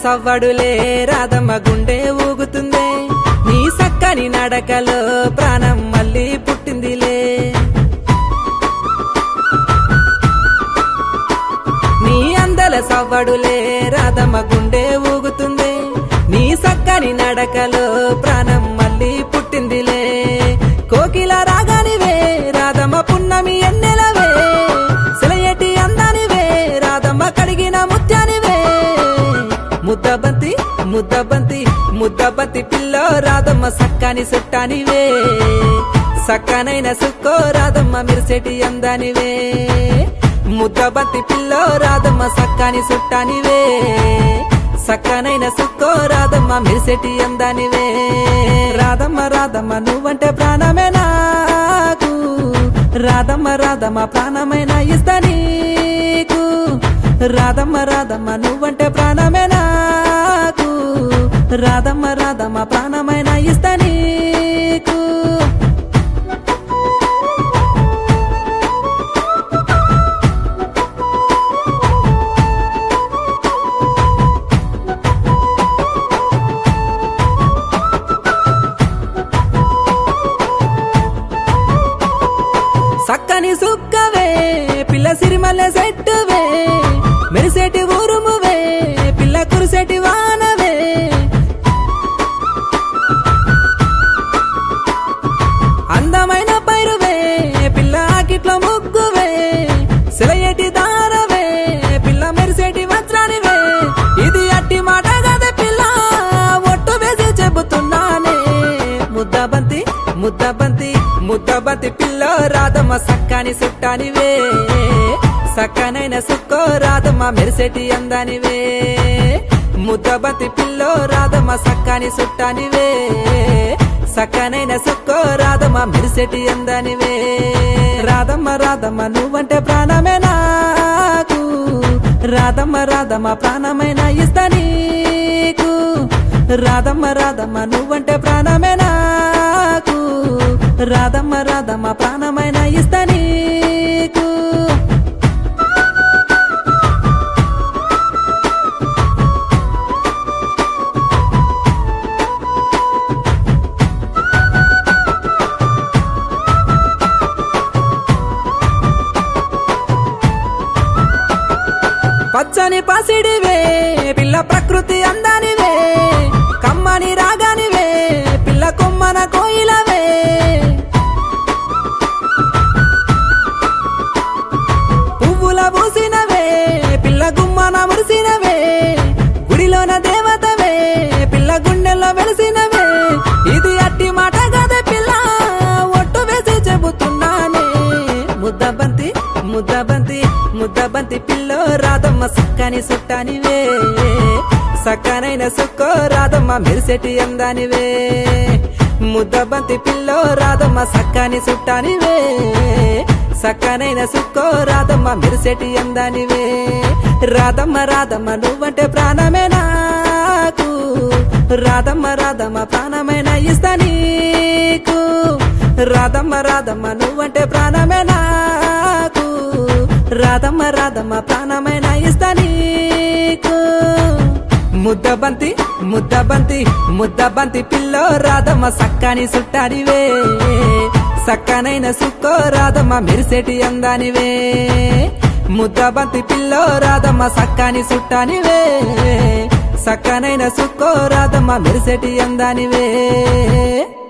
సవ్వడులే రాధమ్మ గుండె ఊగుతుందే నీ సక్కని నడకలో ప్రాణం మళ్ళీ పుట్టిందిలే నీ అందల సవ్వడులే రాధమ్మ గుండె ఊగుతుంది నీ సక్కని నడకలో ప్రాణం మళ్ళీ పుట్టిందిలే కోకిల రాగానివే రాధమ్మ పున్నమి ఎన్నెలవే సిలయటి అందానివే రాధమ్మ కడిగిన ముత్యానివే ముద్దబంతి ముద్దబంతి ముద్దబంతి పిల్లో రాధమ్మ సక్కని సుట్టానివే సక్కనైన సుక్కో రాధమ్మ మిరిసెటి అందానివే ముద్దబంతి పిల్లో రాధమ్మ సక్కని సుట్టానివే సక్కనైన సుక్కో రాధమ్మ మిరిసెటి అందానివే రాధమ్మ రాధమ్మ నువ్వంటే ప్రాణమే నాకు రాధమ్మ రాధమ్మ ప్రాణమైన ఇస్తా నీకు రాధమ్మ రాధమ్మ నువ్వంటే ప్రాణమే నాకు రాధమ్మ రాధమ్మ ప్రాణమైన ఇస్తా నీకు సక్కని సుక్కవే పిల్ల సిరిమల్లె సెట్టువే మెరిసేటి ఊరుమువే పిల్ల కురిసేటి వానవే అందమైన పైరువే పిల్ల ఆకిట్లో ముగ్గువే సిలయటి దారవే పిల్ల మెరిసేటి వజ్రానివే ఇది అట్టి మాట కదే పిల్ల ఒట్టు వేసి చెబుతున్నానే ముద్దబంతి ముద్దబంతి ముద్దబంతి పిల్ల రాధమ్మ సక్కని సుట్టానివే సక్కనైన సుక్కో రాధమ్మ మెరిసేటి అందానివే ముద్దబంతి పిల్లో రాధమ్మ సక్కని సుట్టానివే సక్కనైన సుక్కో రాధమ్మ మెరిసేటి అందానివే రాధమ్మ రాధమ్మ నువ్వంటే ప్రాణమే నాకు రాధమ్మ రాధమ్మ ప్రాణమైన ఇస్తా నీకు రాధమ్మ రాధమ్మ నువ్వంటే ప్రాణమే నాకు రాధమ్మ రాధమ్మ ప్రాణమైన ఇస్తా నీకు పచ్చని పసిడివే పిల్ల ప్రకృతి అందానివే కమ్మని రాగానివే పిల్ల కొమ్మన కోయిలవే పువ్వుల పూసినవే పిల్ల గుమ్మన మురిసినవే గుడిలోన దేవతవే పిల్ల గుండెల్లో వెలిసినవే ఇది అట్టి మాట కదే పిల్ల ఒట్టు వేసి చెబుతున్నానే ముద్దబంతి ముద్దబంతి ముద్దబంతి పిల్లో రాధమ్మ సక్కని సుట్టానివే సక్కనైన సుక్కో రాధమ్మ మెరిసెటి అందానివే ముద్దబంతి పిల్లో రాధమ్మ సక్కని సుట్టానివే సక్కనైన సుక్కో రాధమ్మ మెరిసెటి అందానివే రాధమ్మ రాధమ్మ నువ్వంటే ప్రాణమే నాకు రాధమ్మ రాధమ్మ ప్రాణమైన ఇస్తా నీకు రాధమ్మ రాధమ్మ నువ్వంటే ప్రాణమే నాకు రాధమ్మ రాధమ్మ ప్రాణమైన ఇస్తా నీకు ముద్దబంతి ముద్దబంతి ముద్దబంతి పిల్లో రాధమ్మ సక్కని సుట్టానివే సక్కనైన సుక్కో రాధమ్మ మెరిసెటి అందానివే ముద్దబంతి పిల్లో రాధమ్మ సక్కని సుట్టానివే సక్కనైన సుక్కో రాధమ్మ మెరిసెటి అందానివే